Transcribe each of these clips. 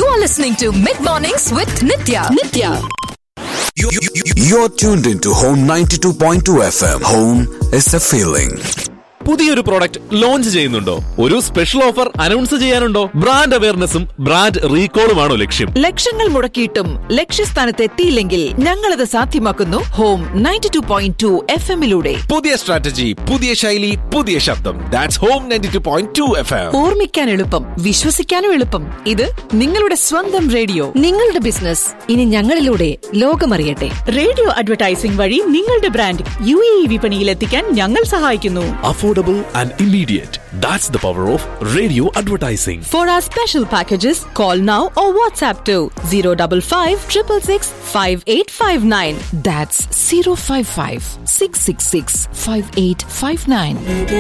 You are listening to Mid Mornings with Nitya. Nitya. You- you- you- You're tuned into Home 92.2 FM. Home is a feeling. പുതിയൊരു product launch ചെയ്യുന്നുണ്ടോ ഒരു special offer announce ചെയ്യാനുണ്ടോ brand അവയർനെസ്സും brand റീകോളുമാണോ ലക്ഷ്യം ലക്ഷങ്ങൾ മുടക്കിയിട്ടും ലക്ഷ്യസ്ഥാനത്ത് എത്തിയില്ലെങ്കിൽ ഞങ്ങളത് സാധ്യമാക്കുന്നു Home ninety two point two F എമ്മിലൂടെ പുതിയ സ്ട്രാറ്റജി പുതിയ ശൈലി പുതിയ ശബ്ദം that's Home ninety two point two F M ഓർമ്മിക്കാൻ എളുപ്പം വിശ്വസിക്കാനും എളുപ്പം ഇത് നിങ്ങളുടെ സ്വന്തം റേഡിയോ നിങ്ങളുടെ ബിസിനസ് ഇനി ഞങ്ങളിലൂടെ ലോകമറിയട്ടെ റേഡിയോ അഡ്വർടൈസിംഗ് വഴി നിങ്ങളുടെ ബ്രാൻഡ് യു എ ഇ വിപണിയിൽ എത്തിക്കാൻ ഞങ്ങൾ സഹായിക്കുന്നു affordable and immediate that's the power of radio advertising for our special packages call now or WhatsApp two zero double five triple six five eight five nine that's zero five five six six six five eight five nine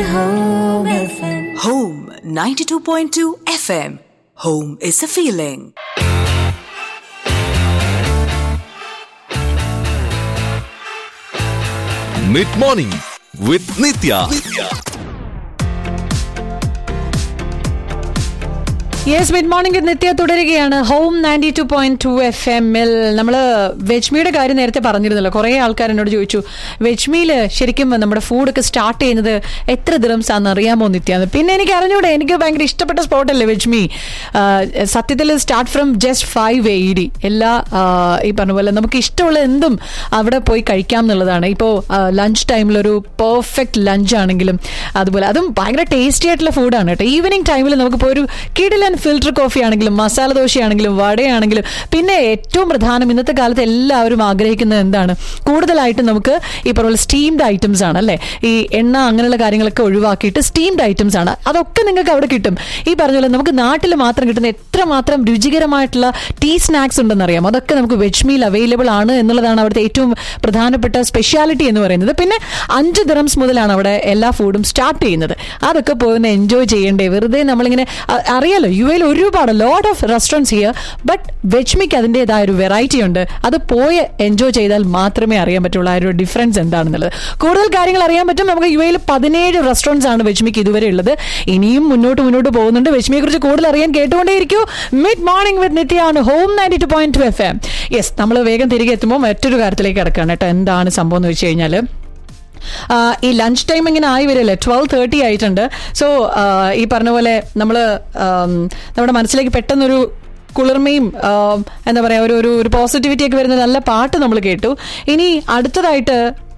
Home 92.2 FM. Home is a feeling. Mid morning with Nithya yes mid morning Nithya തുടരുകയാണ് Home ninety two point two F എമ്മിൽ നമ്മൾ വെജ്മിയുടെ കാര്യം നേരത്തെ പറഞ്ഞിരുന്നല്ലോ കുറേ ആൾക്കാർ എന്നോട് ചോദിച്ചു വെജ്മിയിൽ ശരിക്കും നമ്മുടെ ഫുഡൊക്കെ സ്റ്റാർട്ട് ചെയ്യുന്നത് എത്ര ദിറംസ് ആണെന്ന് അറിയാമോ നിത്യാന്ന് പിന്നെ എനിക്ക് അറിഞ്ഞൂടെ എനിക്ക് ഭയങ്കര ഇഷ്ടപ്പെട്ട സ്പോട്ടല്ലേ വെജ്മി സത്യത്തിൽ start from just five A D എല്ലാ ആ, ഈ പറഞ്ഞ പോലെ നമുക്ക് ഇഷ്ടമുള്ള എന്തും അവിടെ പോയി കഴിക്കാം എന്നുള്ളതാണ് ഇപ്പോൾ ലഞ്ച് ടൈമിലൊരു പെർഫെക്റ്റ് ലഞ്ച് ആണെങ്കിലും അതുപോലെ അതും ഭയങ്കര ടേസ്റ്റി ആയിട്ടുള്ള ഫുഡാണ് കേട്ടോ ഈവനിങ് ടൈമിൽ നമുക്കിപ്പോൾ ഒരു കിടിലൻ ഫിൽറ്റർ കോഫി ആണെങ്കിലും മസാല ദോശയാണെങ്കിലും വടയാണെങ്കിലും പിന്നെ ഏറ്റവും പ്രധാനം ഇന്നത്തെ കാലത്ത് എല്ലാവരും ആഗ്രഹിക്കുന്നത് എന്താണ് കൂടുതലായിട്ടും നമുക്ക് ഈ പറഞ്ഞ സ്റ്റീംഡ് ഐറ്റംസ് ആണ് അല്ലേ ഈ എണ്ണ അങ്ങനെയുള്ള കാര്യങ്ങളൊക്കെ ഒഴിവാക്കിയിട്ട് സ്റ്റീംഡ് ഐറ്റംസ് ആണ് അതൊക്കെ നിങ്ങൾക്ക് അവിടെ കിട്ടും ഈ പറഞ്ഞ പോലെ നമുക്ക് നാട്ടിൽ മാത്രം കിട്ടുന്ന എത്രമാത്രം രുചികരമായിട്ടുള്ള ടീ സ്നാക്സ് ഉണ്ടെന്ന് അറിയാം അതൊക്കെ നമുക്ക് വെജ് മീൽ അവൈലബിൾ ആണ് എന്നുള്ളതാണ് അവിടുത്തെ ഏറ്റവും പ്രധാനപ്പെട്ട സ്പെഷ്യാലിറ്റി എന്ന് പറയുന്നത് പിന്നെ അഞ്ച് ദിറംസ് മുതലാണ് അവിടെ എല്ലാ ഫുഡും സ്റ്റാർട്ട് ചെയ്യുന്നത് അതൊക്കെ പോയി ഒന്ന് എൻജോയ് ചെയ്യണ്ടേ വെറുതെ നമ്മളിങ്ങനെ അ- അറിയാലോ യു എയിൽ ഒരുപാട് lot of restaurants here but വെജ്മിക്ക് അതിൻ്റെതായ ഒരു വെറൈറ്റി ഉണ്ട് അത് പോയി എൻജോയ് ചെയ്താൽ മാത്രമേ അറിയാൻ പറ്റുള്ളൂ ആ ഒരു ഡിഫറൻസ് എന്താണെന്നുള്ളത് കൂടുതൽ കാര്യങ്ങൾ അറിയാൻ പറ്റും നമുക്ക് യു എയിൽ പതിനേഴ് റെസ്റ്റോറൻറ്റ്സ് ആണ് വെജ്മിക്ക് ഇതുവരെ ഉള്ളത് ഇനിയും മുന്നോട്ട് മുന്നോട്ട് പോകുന്നുണ്ട് വെജ്മിയെ കുറിച്ച് കൂടുതൽ അറിയാൻ കേട്ടുകൊണ്ടേയിരിക്കൂ മിഡ് മോർണിംഗ് വിത്ത് നിത്യാണ് Home ninety two point two F M yes നമ്മൾ വേഗം തിരികെ എത്തുമ്പോൾ മറ്റൊരു കാര്യത്തിലേക്ക് കിടക്കുകയാണ് കേട്ടോ എന്താണ് സംഭവം എന്ന് വെച്ച് കഴിഞ്ഞാൽ ആ, ഈ ലഞ്ച് ടൈം ഇങ്ങനെ ആയി വരില്ലേ ട്വൽവ് തേർട്ടി ആയിട്ടുണ്ട് സോ ഈ പറഞ്ഞ പോലെ നമ്മൾ നമ്മുടെ മനസ്സിലേക്ക് പെട്ടെന്നൊരു കുളിർമയും ആ, എന്താ പറയുക ഒരു ഒരു ഒരു പോസിറ്റിവിറ്റി ഒക്കെ വരുന്ന നല്ല പാട്ട് നമ്മൾ കേട്ടു ഇനി അടുത്തതായിട്ട്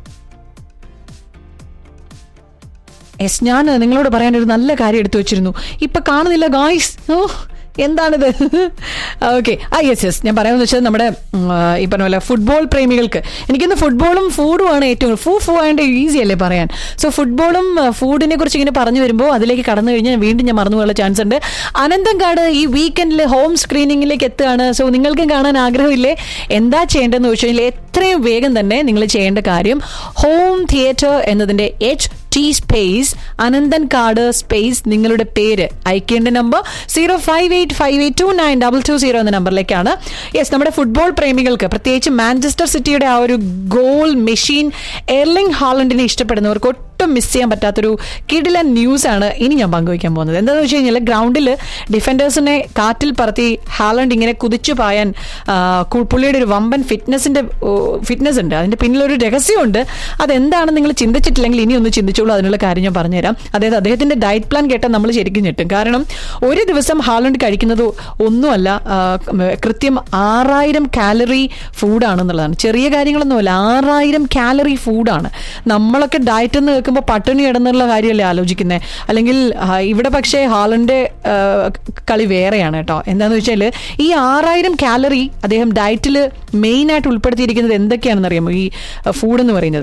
യെസ് ഞാൻ നിങ്ങളോട് പറയാൻ ഒരു നല്ല കാര്യം എടുത്തു വെച്ചിരുന്നു ഇപ്പൊ കാണുന്നില്ല ഗായ്സ് ഓ എന്താണിത് ഓക്കെ ആ യെസ് യെസ് ഞാൻ പറയാമെന്ന് വെച്ചാൽ നമ്മുടെ ഉം, ആ, ഈ പറഞ്ഞ പോലെ ഫുട്ബോൾ പ്രേമികൾക്ക് എനിക്കിന്ന് ഫുട്ബോളും ഫുഡും ആണ് ഏറ്റവും ഫൂ ഫൂ ആയതിൻ്റെ ഈസി അല്ലേ പറയാൻ സോ ഫുട്ബോളും ആ, ഫുഡിനെ കുറിച്ച് ഇങ്ങനെ പറഞ്ഞു വരുമ്പോൾ അതിലേക്ക് കടന്നു കഴിഞ്ഞാൽ വീണ്ടും ഞാൻ മറന്നു പോകാനുള്ള ചാൻസ് ഉണ്ട് അനന്തങ്കാട് ഈ വീക്കെൻഡിൽ ഹോം സ്ക്രീനിങ്ങിലേക്ക് എത്തുകയാണ് സോ നിങ്ങൾക്കും കാണാൻ ആഗ്രഹമില്ലേ എന്താ ചെയ്യേണ്ടതെന്ന് വെച്ച് കഴിഞ്ഞാൽ എത്രയും വേഗം തന്നെ നിങ്ങൾ ചെയ്യേണ്ട കാര്യം ഹോം തിയേറ്റർ എന്നതിൻ്റെ H T space Ananthan card space നിങ്ങളുടെ പേര് അയക്കേണ്ട number zero five eight five eight two nine double two zero എന്ന നമ്പറിലേക്കാണ് യെസ് നമ്മുടെ ഫുട്ബോൾ പ്രേമികൾക്ക് പ്രത്യേകിച്ച് മാഞ്ചസ്റ്റർ സിറ്റിയുടെ ആ ഒരു ഗോൾ മെഷീൻ എർലിംഗ് ഹാലൻഡിനെ ഇഷ്ടപ്പെടുന്നവർക്ക് ഒട്ടും മിസ് ചെയ്യാൻ പറ്റാത്തൊരു കിടിലൻ ന്യൂസ് ആണ് ഇനി ഞാൻ പങ്കുവയ്ക്കാൻ പോകുന്നത് എന്താണെന്ന് വെച്ച് കഴിഞ്ഞാൽ ഗ്രൗണ്ടിൽ ഡിഫൻഡേഴ്സിനെ കാറ്റിൽ പറത്തി ഹാലൻഡ് ഇങ്ങനെ കുതിച്ചു പായാൻ ആ, കു- പുള്ളിയുടെ ഒരു വമ്പൻ ഫിറ്റ്നസിന്റെ ഫിറ്റ്നസ് ഉണ്ട് അതിന്റെ പിന്നിലൊരു രഹസ്യമുണ്ട് അതെന്താണെന്ന് നിങ്ങൾ ചിന്തിച്ചിട്ടില്ലെങ്കിൽ ഇനി ഒന്ന് ചിന്തിച്ചോളൂ അതിനുള്ള കാര്യം ഞാൻ പറഞ്ഞുതരാം അതായത് അദ്ദേഹത്തിന്റെ ഡയറ്റ് പ്ലാൻ കേട്ടാൽ നമ്മൾ ശരിക്കും ഞെട്ടും കാരണം ഒരു ദിവസം ഹാലൻഡ് കഴിക്കുന്നത് ഒന്നുമല്ല ആ, കൃത്യം ആറായിരം കാലറി ഫുഡാണെന്നുള്ളതാണ് ചെറിയ കാര്യങ്ങളൊന്നുമല്ല ആറായിരം കാലറി ഫുഡാണ് നമ്മളൊക്കെ ഡയറ്റ് എന്ന് കേൾക്കുമ്പോൾ പട്ടിണി കിടന്നുള്ള കാര്യമല്ലേ ആലോചിക്കുന്നത് അല്ലെങ്കിൽ ആ, ഇവിടെ പക്ഷേ ഹാലന്റെ ആ, കളി വേറെയാണ് കേട്ടോ എന്താണെന്ന് വെച്ചാൽ ഈ ആറായിരം കാലറി അദ്ദേഹം ഡയറ്റിൽ മെയിൻ ആയിട്ട് ഉൾപ്പെടുത്തിയിരിക്കുന്നത് എന്തൊക്കെയാണെന്ന് അറിയാമോ ഈ ഫുഡ് എന്ന് പറയുന്നത്